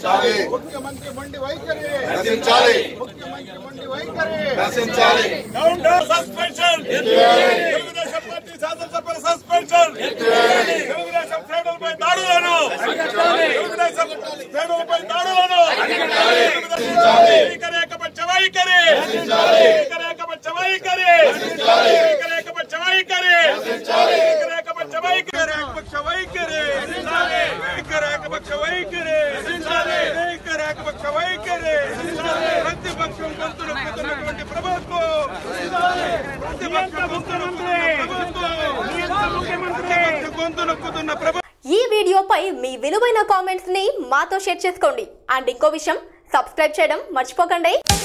నశించాలి ముఖ్యమంత్రి మొండి వైఖరి నశించాలి ముఖ్యమంత్రి మొండి వైఖరి నశించాలి down down suspension Telugudesam party శాసనసభ్యుల సస్పెన్షన్ తెలుగుదేశం శ్రేణులపై దాడులను తెలుగుదేశం శ్రేణులపై దాడులను ఏకరేఖపక్ష వైఖరి ఏకరేఖపక్ష వైఖరి ఏకరేఖపక్ష వైఖరి ఏకరేఖపక్ష వైఖరి ఏకపక్ష వైఖరి ఏకరేఖపక్ష వైఖరి ఏకరేఖపక్ష వైఖరి ప్రతిపక్షం గొంతు నొక్కుతున్నటువంటి ప్రభుత్వం ప్రతిపక్షం గొంతు నొక్కుతున్న ప్రభుత్వం ప్రతిపక్షం గొంతు నొక్కుతున్న ప్రభుత్వం ఈ వీడియోపై మీ విలువైన కామెంట్స్ ని మాతో షేర్ చేసుకోండి అండ్ ఇంకో విషయం సబ్స్క్రైబ్ చేయడం మర్చిపోకండి